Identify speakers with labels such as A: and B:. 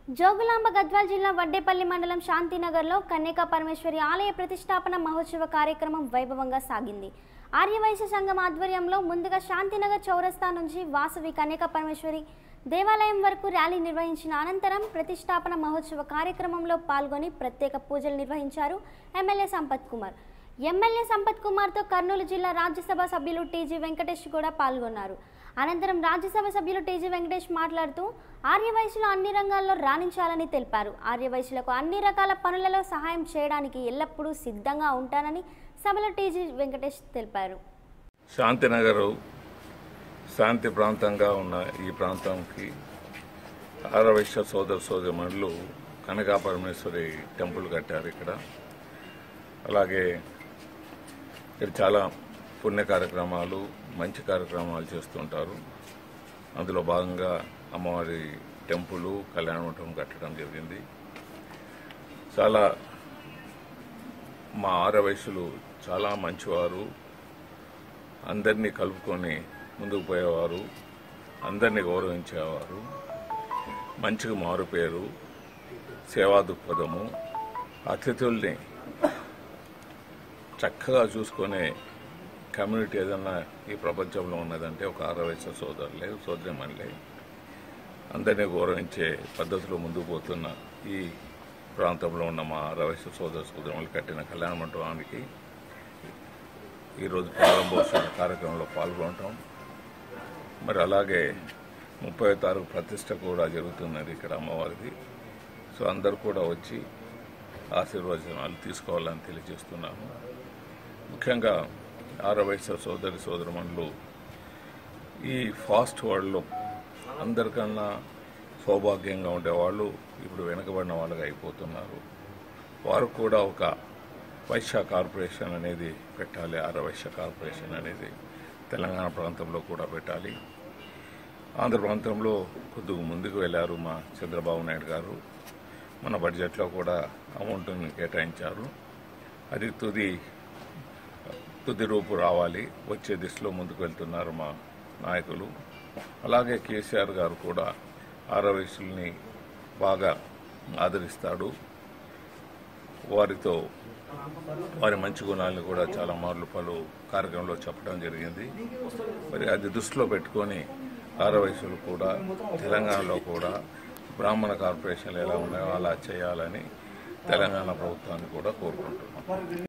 A: జోగులాంబ గద్వాల్ జిల్లా వడ్డేపల్లి మండలం శాంతినగర్లో కన్యకా పరమేశ్వరి ఆలయ ప్రతిష్టాపన మహోత్సవ కార్యక్రమం వైభవంగా సాగింది ఆర్యవైశ్య సంఘం ఆధ్వర్యంలో ముందుగా శాంతినగర్ చౌరస్తా నుంచి వాసవి కన్యకా పరమేశ్వరి దేవాలయం వరకు ర్యాలీ నిర్వహించిన అనంతరం ప్రతిష్టాపన మహోత్సవ కార్యక్రమంలో పాల్గొని ప్రత్యేక పూజలు నిర్వహించారు ఎమ్మెల్యే సంపత్ కుమార్ ఎమ్మెల్యే సంపత్ కుమార్తో కర్నూలు జిల్లా రాజ్యసభ సభ్యులు టీజీ వెంకటేష్ కూడా పాల్గొన్నారు అనంతరం రాజ్యసభ సభ్యులు టీజీ వెంకటేష్ మాట్లాడుతూ ఆర్యవయసులో అన్ని రంగాల్లో రాణించాలని తెలిపారు ఆర్యవయసులకు అన్ని రకాల పనులలో సహాయం చేయడానికి ఎల్లప్పుడూ సిద్ధంగా ఉంటానని సభలో టీజీ వెంకటేష్ తెలిపారు
B: శాంతినగర్ శాంతి ప్రాంతంగా ఉన్న ఈ ప్రాంతంకి ఆరవైశ్య సోదర సోదరిమణులు కనకా పరమేశ్వరి టెంపుల్ కట్టారు ఇక్కడ అలాగే ఇక్కడ చాలా పుణ్య కార్యక్రమాలు మంచి కార్యక్రమాలు చేస్తుంటారు అందులో భాగంగా అమ్మవారి టెంపుల్ కళ్యాణ మంటపం కట్టడం జరిగింది చాలా మా ఆరవయసులు చాలా మంచివారు అందరినీ కలుపుకొని ముందుకు పోయేవారు అందరినీ గౌరవించేవారు మంచిగా మారు పేరు సేవా దృక్పథము అతిథుల్ని చక్కగా చూసుకునే కమ్యూనిటీ ఏదన్నా ఈ ప్రపంచంలో ఉన్నదంటే ఒక ఆరవయసు సోదరులే సోదరిమణులే అందరినీ గౌరవించే పద్ధతిలో ముందుకు పోతున్న ఈ ప్రాంతంలో ఉన్న మా ఆరవయసు సోదర సోదరులు కట్టిన కళ్యాణ మంటపానికి ఈరోజు ప్రారంభోత్సవ కార్యక్రమంలో పాల్గొనటం మరి అలాగే ముప్పై తారీఖు ప్రతిష్ట కూడా జరుగుతున్నది ఇక్కడ అమ్మవారిది సో అందరు కూడా వచ్చి ఆశీర్వచనాలు తీసుకోవాలని తెలియజేస్తున్నాము ముఖ్యంగా ఆరవయసు సోదరి సోదరుమణులు ఈ ఫాస్ట్ వరల్డ్లో అందరికన్నా సౌభాగ్యంగా ఉండేవాళ్ళు ఇప్పుడు వెనుకబడిన వాళ్ళగా అయిపోతున్నారు వారు కూడా ఒక వైశ్య కార్పొరేషన్ అనేది పెట్టాలి ఆర వైశ్య కార్పొరేషన్ అనేది తెలంగాణ ప్రాంతంలో కూడా పెట్టాలి ఆంధ్ర ప్రాంతంలో కొద్దిగా ముందుకు వెళ్ళారు మా చంద్రబాబు నాయుడు గారు మన బడ్జెట్లో కూడా అమౌంట్ని కేటాయించారు అది తుది తుది రూపు రావాలి వచ్చే దిశలో ముందుకు వెళ్తున్నారు మా నాయకులు అలాగే కేసీఆర్ గారు కూడా ఆరవయసుల్ని బాగా ఆదరిస్తాడు వారితో వారి మంచి గుణాలను కూడా చాలా మార్లు పలు కార్యక్రమంలో చెప్పడం జరిగింది మరి అది దృష్టిలో పెట్టుకొని ఆరవయసులు కూడా తెలంగాణలో కూడా బ్రాహ్మణ కార్పొరేషన్లు ఎలా ఉన్నాయో అలా చేయాలని తెలంగాణ ప్రభుత్వాన్ని కూడా కోరుకుంటున్నాం